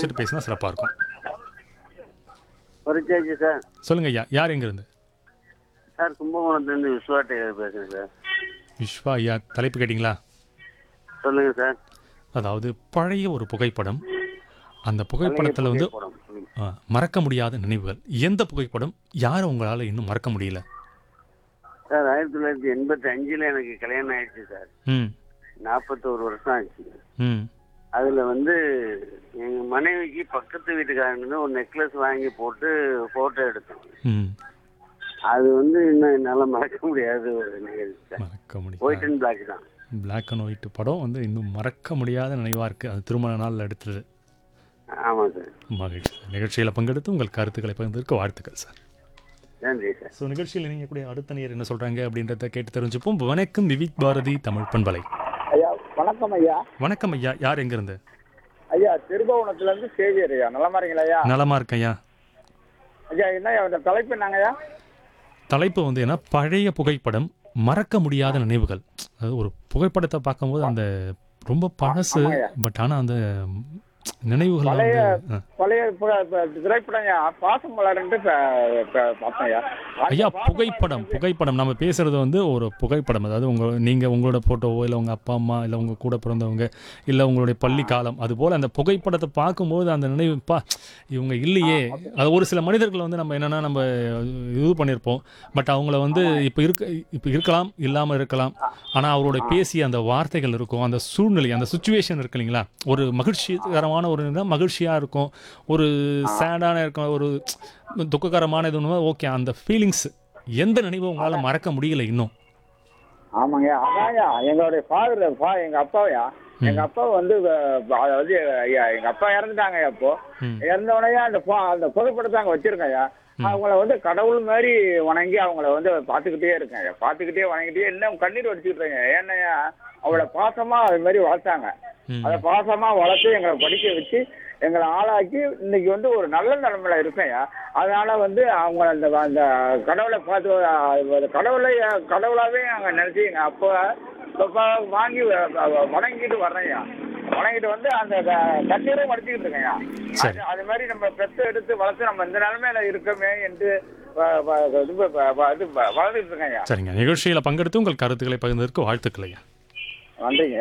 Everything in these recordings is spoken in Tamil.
வச்சுட்டு பேசினா சிறப்பாக இருக்கும் பரிச்சாச்சு சார் சொல்லுங்க ஐயா யார் எங்கேருந்து சார் கும்பகோணத்துலேருந்து விஸ்வா டேகர் பேசுகிறேன் சார் விஸ்வா ஐயா தலைப்பு கேட்டிங்களா சொல்லுங்கள் சார் அதாவது பழைய ஒரு புகைப்படம் அந்த புகைப்படத்தில் வந்து போகிறோம் சொல்லுங்க ஆ, மறக்க முடியாத நினைவுகள் எந்த புகைப்படம் யாரை உங்களால் இன்னும் மறக்க முடியல சார் ஆயிரத்தி தொள்ளாயிரத்தி எண்பத்தி அஞ்சில் எனக்கு கல்யாணம் ஆயிடுச்சு சார் ம் நாற்பத்தோரு வருஷம் ஆச்சு ம் அதில் வந்து எங்கள் மனைவிக்கு பக்கத்து வீட்டுக்காரங்க ஒரு நெக்லஸ் வாங்கி போட்டு ஃபோட்டோ எடுத்தோம் ம் அது வந்து இன்னும் என்னால் மறக்க முடியாத ஒரு நிகழ்ச்சி சார் மறக்க ஒயிட் முடியாது அண்ட் பிளாக் தான் பிளாக் அண்ட் ஒயிட் படம் வந்து இன்னும் மறக்க முடியாத நினைவாக இருக்குது அது திருமண நாளில் எடுத்தது ஆமாம் சார் மகிழ்ச்சி நிகழ்ச்சியில் பங்கெடுத்து உங்கள் கருத்துக்களை பகிர்ந்ததற்கு வாழ்த்துக்கள் சார் நன்றி சார் ஸோ நிகழ்ச்சியில் நீங்கள் கூட அடுத்த நேர் என்ன சொல்கிறாங்க அப்படின்றத கேட்டு தெரிஞ்சுப்போம் வணக்கம் விவிக் பாரதி தமிழ் பண்பலை ஐயா வணக்கம் ஐயா வணக்கம் ஐயா யார் எங்கேருந்து ஐயா திருபுவனத்துல இருந்து சேவியர் ஐயா நலமா இருக்கீங்களா ஐயா நலமா இருக்கேன் ஐயா ஐயா என்ன இந்த தலைப்பு என்னங்க ஐயா தலைப்பு வந்து என்ன பழைய புகைப்படம் மறக்க முடியாத நினைவுகள் அதாவது ஒரு புகைப்படத்தை பார்க்கும்போது அந்த ரொம்ப பழசு ஆமாய்யா. பட் ஆனால் அந்த நினைவுகள் பழைய வந்து ஆ. பழைய பு- பு- திரைப்படம் ஐயா பாசம் மலர்ன்ட்டு ப- ப- பார்த்தேன் ஐயா ஐயா அந்த பாசம் புகைப்படம் மலர் வந்து- புகைப்படம் நம்ம பேசுறது வந்து ஒரு புகைப்படம் அதாவது உங்க நீங்க உங்களோட போட்டோவோ இல்லை உங்க அப்பா அம்மா இல்லை உங்க கூட பிறந்தவங்க இல்லை உங்களுடைய பள்ளி காலம் அது போல அந்த புகைப்படத்தை பார்க்கும்போது அந்த நினைவு பா இவங்க இல்லையே அது ஒரு சில மனிதர்கள் வந்து நம்ம என்னன்னா நம்ம இது பண்ணியிருப்போம் பட் அவங்கள வந்து இப்போ இருக்க இப்போ இருக்கலாம் இல்லாமல் இருக்கலாம் ஆனால் அவரோட பேசிய அந்த வார்த்தைகள் இருக்கும் அந்த சூழ்நிலை அந்த சுச்சுவேஷன் இருக்கு இல்லைங்களா ஒரு மகிழ்ச்சிகரமான ஒரு இதுனா மகிழ்ச்சியாக இருக்கும் ஒரு சேடான இருக்கும் ஒரு துக்ககரமான இது ஓகே அந்த ஃபீலிங்ஸ் எந்த நினைவும் உங்களால் மறக்க முடியல இன்னும் ஆமாங்க அதான்யா எங்களுடைய ஃபாதர் ஃபா எங்க அப்பாவையா எங்க அப்பா வந்து வ- வ- அதாவது ஐயா எங்க அப்பா இறந்துட்டாங்க ஐயா இப்போ ம். இறந்தவனையா அந்த பா- அந்த புகைப்படத்தை அங்க வச்சிருக்கேன் ஐயா அவங்கள வந்து கடவுள் மாதிரி வணங்கி அவங்கள வந்து பார்த்துக்கிட்டே இருக்கேன் ஐயா பார்த்துக்கிட்டே வணங்கிட்டே இன்னும் கண்ணீர் வடிச்சுட்டு இருக்கேன் ஏன்னா அவளை பாசமா அது மாதிரி வளர்த்தாங்க ம். அதை பாசமா வளர்த்து எங்களை படிக்க வச்சு எங்களை ஆளாக்கி இன்னைக்கு வந்து ஒரு நல்ல நிலைமையில இருக்கேன் அதனால வந்து அவங்க அந்த அந்த கடவுளை பார்த்து அஹ், கடவுளை அஹ், கடவுளாவே நாங்க நினைச்சு எங்க அப்பா அப்பா வாங்கி வ- வ- வணங்கிட்டு வர்றேன்யா வணங்கிட்டு வந்து அந்த க- கண்ணீரும் வடிச்சுக்கிட்டு இருக்கேன்யா சரி. அது- அது மாதிரி நம்ம பெற்று எடுத்து வளர்த்து நம்ம இந்த நிலைமையில இருக்கோமே என்று வ- வ- இது வ- வ- இது வ- வளர்ந்துட்டு இருக்கேன்யா சரிங்க நிகழ்ச்சியில் பங்கெடுத்து உங்கள் கருத்துக்களை பகிர்ந்ததற்கு வாழ்த்துக்கள் ஐயா நன்றிங்க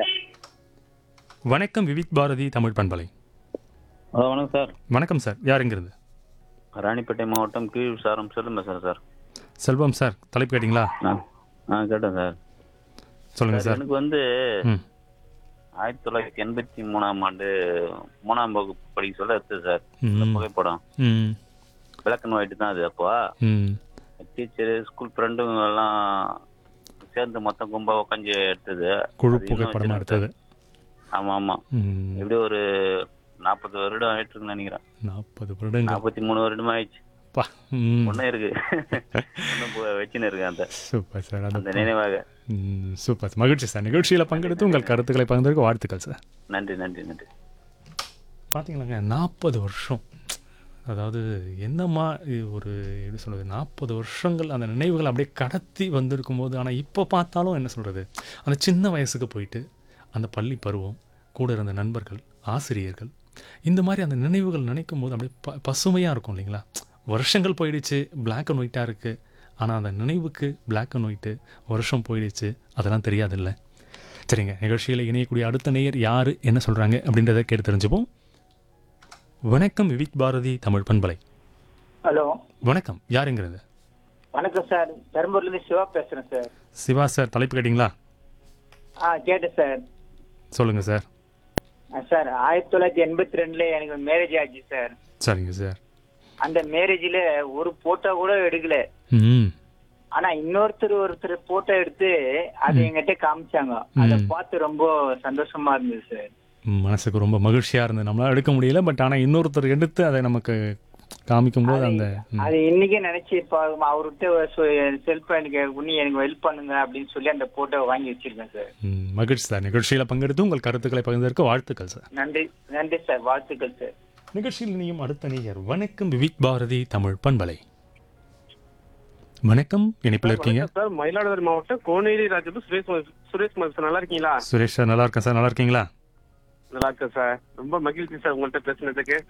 வணக்கம் விவிக் பாரதி தமிழ் பண்பலை ஹலோ வணக்கம் சார் வணக்கம் சார் யார் எங்கிருந்து ராணிப்பேட்டை மாவட்டம் கீழ் சாரம் செல்லும் பேசுகிறேன் சார் செல்வம் சார் தலைப்பு கேட்டிங்களா நான் ஆ கேட்டேன் சார் சொல்லுங்க சார் சார் எனக்கு வந்து ம் ஆயிரத்தி தொள்ளாயிரத்தி எண்பத்தி மூணாம் ஆண்டு மூணாம் வகுப்பு படிக்க சொல்ல எடுத்தது சார் இந்த ம். புகைப்படம் ம் பிளாக் அண்ட் ஒயிட் தான் அது அப்போ ம் டீச்சரு ஸ்கூல் ஃப்ரெண்டுங்க எல்லாம் சேர்ந்து மொத்தம் கும்பா உட்காந்து எடுத்தது குழு அது இன்னும் புகைப்படமாக வச்சிருக்கேன் எடுத்தது சார். ஆமா ஆமா ம் எப்படி ஒரு நாற்பது வருடம் ஆயிட்டுருக்குன்னு நினைக்கிறேன் நாற்பது வருடங்கள் நாற்பத்தி மூணு வருடமா ஆயிடுச்சு பா ம் ஒன்றும் இருக்கு ஒன்றும் வச்சுன்னு இருக்கு அந்த சூப்பர் சார் அந்த அந்த நினைவாக ம், சூப்பர் மகிழ்ச்சி சார் நிகழ்ச்சியில் பங்கெடுத்து உங்கள் கருத்துக்களை பகிர்ந்ததற்கு வாழ்த்துக்கள் சார் நன்றி நன்றி நன்றி பார்த்தீங்களாங்க நாற்பது வருஷம் அதாவது என்னம்மா இது ஒரு எப்படி சொல்கிறது நாற்பது வருஷங்கள் அந்த நினைவுகள் அப்படியே கடத்தி வந்திருக்கும் போது ஆனால் இப்போ பார்த்தாலும் என்ன சொல்கிறது அந்த சின்ன வயசுக்கு போயிட்டு அந்த பள்ளி பருவம் கூட இருந்த நண்பர்கள் ஆசிரியர்கள் இந்த மாதிரி அந்த நினைவுகள் நினைக்கும் போது அப்படியே ப பசுமையாக இருக்கும் இல்லைங்களா வருஷங்கள் போயிடுச்சு Black அண்ட் ஒயிட்டாக இருக்குது ஆனால் அந்த நினைவுக்கு Black அண்ட் ஒயிட்டு வருஷம் போயிடுச்சு அதெல்லாம் தெரியாதில்ல சரிங்க நிகழ்ச்சியில் இணையக்கூடிய அடுத்த நேயர் யார் என்ன சொல்கிறாங்க அப்படின்றத கேட்டு தெரிஞ்சுப்போம் வணக்கம் விவிக் பாரதி தமிழ் பண்பலை ஹலோ வணக்கம் யாருங்கிறது வணக்கம் சார் பெரம்பூர்ல இருந்து சிவா பேசுறேன் சார் சிவா சார் தலைப்பு கேட்டிங்களா ஆ கேட்டேன் சார் சொல்லுங்கள் சார் ஆ, சார் ஆயிரத்தி தொள்ளாயிரத்தி எண்பத்தி ரெண்டுல எனக்கு மேரேஜ் ஆச்சு சார் சரிங்க சார் அந்த மேரேஜ்ல ஒரு போட்டோ கூட எடுக்கல ம் ஆனா இன்னொருத்தர் ஒருத்தர் போட்டோ எடுத்து அதை என்கிட்ட காமிச்சாங்க அதை பார்த்து ரொம்ப சந்தோஷமா இருந்தது சார் மனசுக்கு ரொம்ப மகிழ்ச்சியாக இருந்தது நம்மளால் எடுக்க முடியல பட் ஆனால் இன்னொருத்தர் எடுத்து அதை நமக்கு காமிக்கும்போது அந்த ம், அது இன்னைக்கே நினைச்சு இப்ப அவர்கிட்ட செல்ஃப் எனக்கு பண்ணி எனக்கு ஹெல்ப் பண்ணுங்க அப்படின்னு சொல்லி அந்த போட்டோ வாங்கி வச்சிருக்கேன் சார் ம், மகிழ்ச்சி சார் நிகழ்ச்சியில் பங்கெடுத்து உங்கள் கருத்துக்களை பகிர்ந்ததற்கு வாழ்த்துக்கள் சார் நன்றி நன்றி சார் வாழ்த்துக்கள் சார் நிகழ்ச்சியில் இனியும் அடுத்த நேயர் வணக்கம் விவிக் பாரதி தமிழ் பண்பலை வணக்கம் இணைப்பில் இருக்கீங்க சார் மயிலாடுதுறை மாவட்டம் கோனேரி ராஜபு சுரேஷ் ம- சுரேஷ் குமார் சார் நல்லா இருக்கீங்களா சுரேஷ் சார் நல்லா இருக்கேன் சார் நல்லா இருக்கீங்களா நல்லா இருக்கேன் சார் ரொம்ப மகிழ்ச்சி சார் உங்கள்கிட்ட பேசுனதுக்கு